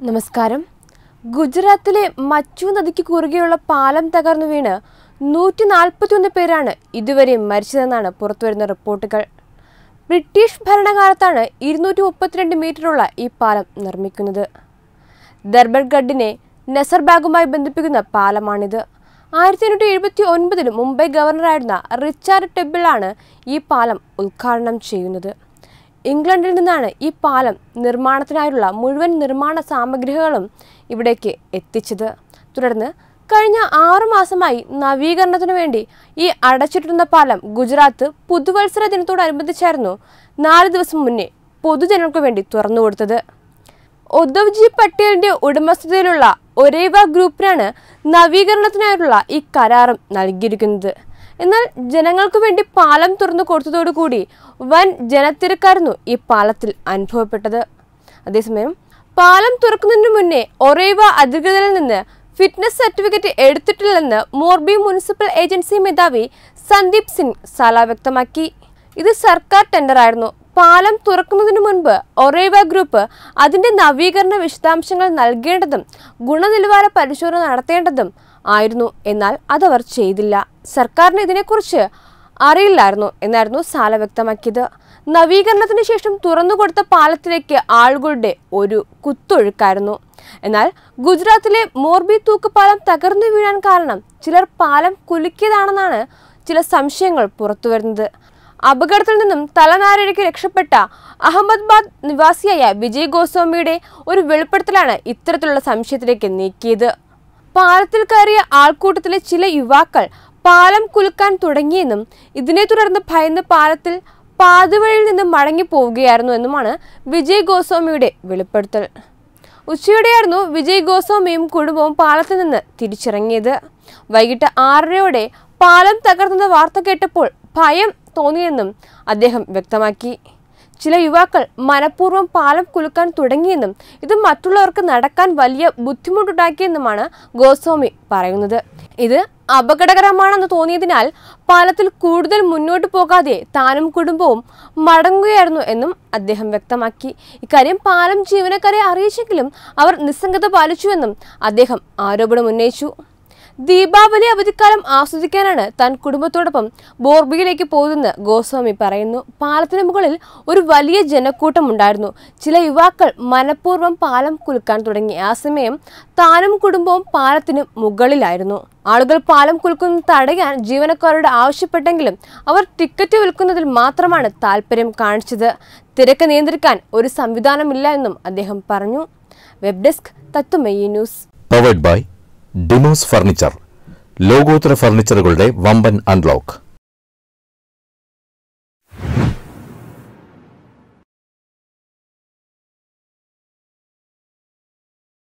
നമസ്കാരം ഗുജറാത്തിലെ മച്ചു നദിക്ക് കുറുകെയുള്ള പാലം തകർന്നു വീണ് നൂറ്റി നാൽപ്പത്തിയൊന്ന് പേരാണ് ഇതുവരെ മരിച്ചതെന്നാണ് പുറത്തുവരുന്ന റിപ്പോർട്ടുകൾ ബ്രിട്ടീഷ് ഭരണകാലത്താണ് ഇരുന്നൂറ്റി മുപ്പത്തിരണ്ട് മീറ്ററുള്ള ഈ പാലം നിർമ്മിക്കുന്നത് ദർബർഗഡിനെ നസർബാഗുമായി ബന്ധിപ്പിക്കുന്ന പാലമാണിത് ആയിരത്തി എണ്ണൂറ്റി എഴുപത്തി ഒൻപതിൽ മുംബൈ ഗവർണറായിരുന്ന റിച്ചാർഡ് ടെബിളാണ് ഈ പാലം ഉദ്ഘാടനം ചെയ്യുന്നത് ഇംഗ്ലണ്ടിൽ നിന്നാണ് ഈ പാലം നിർമ്മാണത്തിനായുള്ള മുഴുവൻ നിർമ്മാണ സാമഗ്രികളും ഇവിടേക്ക് എത്തിച്ചത് തുടർന്ന് കഴിഞ്ഞ ആറു മാസമായി നവീകരണത്തിനു വേണ്ടി ഈ അടച്ചിട്ടിരുന്ന പാലം ഗുജറാത്ത് പുതുവത്സര ദിനത്തോടനുബന്ധിച്ചായിരുന്നു നാല് ദിവസം മുന്നേ പൊതുജനങ്ങൾക്ക് വേണ്ടി തുറന്നുകൊടുത്തത് ഉദ്ധവ്ജി പട്ടേലിന്റെ ഉടമസ്ഥതയിലുള്ള ഒരേവ ഗ്രൂപ്പിനാണ് നവീകരണത്തിനായുള്ള ഈ കരാറും നൽകിയിരിക്കുന്നത് എന്നാൽ ജനങ്ങൾക്ക് വേണ്ടി പാലം തുറന്നു കൊടുത്തതോടുകൂടി വൻ ജനത്തിരക്കായിരുന്നു ഈ പാലത്തിൽ അനുഭവപ്പെട്ടത് അതേസമയം പാലം തുറക്കുന്നതിന് മുന്നേ ഒറേവ അധികൃതരിൽ നിന്ന് ഫിറ്റ്നസ് സർട്ടിഫിക്കറ്റ് എടുത്തിട്ടില്ലെന്ന് മോർബി മുനിസിപ്പൽ ഏജൻസി മേധാവി സന്ദീപ് സിംഗ് സാല വ്യക്തമാക്കി ഇത് സർക്കാർ ടെൻഡറായിരുന്നു പാലം തുറക്കുന്നതിന് മുൻപ് ഒറേവ ഗ്രൂപ്പ് അതിന്റെ നവീകരണ വിശദാംശങ്ങൾ നൽകേണ്ടതും ഗുണനിലവാര പരിശോധന നടത്തേണ്ടതും ആയിരുന്നു എന്നാൽ അതവർ ചെയ്തില്ല സർക്കാരിന് ഇതിനെക്കുറിച്ച് അറിയില്ലായിരുന്നു എന്നായിരുന്നു സാല വ്യക്തമാക്കിയത് നവീകരണത്തിന് ശേഷം തുറന്നുകൊടുത്ത പാലത്തിലേക്ക് ആളുകളുടെ ഒരു കുത്തൊഴുക്കായിരുന്നു എന്നാൽ ഗുജറാത്തിലെ മോർബി തൂക്കുപാലം തകർന്നു വീഴാൻ കാരണം ചിലർ പാലം കുലുക്കിയതാണെന്നാണ് ചില സംശയങ്ങൾ പുറത്തുവരുന്നത് അപകടത്തിൽ നിന്നും തലനാരിഴയ്ക്ക് രക്ഷപ്പെട്ട അഹമ്മദാബാദ് നിവാസിയായ വിജയ് ഗോസ്വാമിയുടെ ഒരു വെളിപ്പെടുത്തലാണ് ഇത്തരത്തിലുള്ള സംശയത്തിലേക്ക് നീക്കിയത് പാലത്തിൽ കയറിയ ആൾക്കൂട്ടത്തിലെ ചില യുവാക്കൾ പാലം കുലുക്കാൻ തുടങ്ങിയെന്നും ഇതിനെ തുടർന്ന് ഭയന്ന് പാലത്തിൽ പാതിവഴിയിൽ നിന്ന് മടങ്ങി പോവുകയായിരുന്നു എന്നുമാണ് വിജയ് ഗോസ്വാമിയുടെ വെളിപ്പെടുത്തൽ ഉച്ചയോടെയായിരുന്നു വിജയ് ഗോസ്വാമിയും കുടുംബവും പാലത്തിൽ നിന്ന് തിരിച്ചിറങ്ങിയത് വൈകിട്ട് ആറരയോടെ പാലം തകർന്നെന്ന വാർത്ത കേട്ടപ്പോൾ ഭയം തോന്നിയെന്നും അദ്ദേഹം വ്യക്തമാക്കി ചില യുവാക്കൾ മനഃപൂർവ്വം പാലം കുലുക്കാൻ തുടങ്ങിയെന്നും ഇത് മറ്റുള്ളവർക്ക് നടക്കാൻ വലിയ ബുദ്ധിമുട്ടുണ്ടാക്കിയെന്നുമാണ് ഗോസ്വാമി പറയുന്നത് ഇത് അപകടകരമാണെന്ന് തോന്നിയതിനാൽ പാലത്തിൽ കൂടുതൽ മുന്നോട്ട് പോകാതെ താനും കുടുംബവും മടങ്ങുകയായിരുന്നു എന്നും അദ്ദേഹം വ്യക്തമാക്കി ഇക്കാര്യം പാലം ജീവനക്കാരെ അറിയിച്ചെങ്കിലും അവർ നിസ്സംഗത പാലിച്ചുവെന്നും അദ്ദേഹം ആരോപണം ഉന്നയിച്ചു ദീപാവലി അവധിക്കാലം ആസ്വദിക്കാനാണ് താൻ കുടുംബത്തോടൊപ്പം ബോർബിയിലേക്ക് പോകുന്നതെന്ന് ഗോസ്വാമി പറയുന്നു പാലത്തിന് മുകളിൽ ഒരു വലിയ ജനക്കൂട്ടം ഉണ്ടായിരുന്നു ചില യുവാക്കൾ മനഃപൂർവ്വം പാലം കുലുക്കാൻ തുടങ്ങി ആ സമയം താനും കുടുംബവും പാലത്തിന് മുകളിലായിരുന്നു ആളുകൾ പാലം കുലുക്കുന്നത് തടയാൻ ജീവനക്കാരോട് ആവശ്യപ്പെട്ടെങ്കിലും അവർ ടിക്കറ്റ് വിൽക്കുന്നതിൽ മാത്രമാണ് താല്പര്യം കാണിച്ചത് തിരക്ക് നിയന്ത്രിക്കാൻ ഒരു സംവിധാനമില്ല എന്നും അദ്ദേഹം പറഞ്ഞു വെബ് ഡെസ്ക് തത്തുമയി news powered by Demos furniture ലോകോത്തര ഫർണിച്ചറുകളുടെ വമ്പൻ അൺലോക്ക്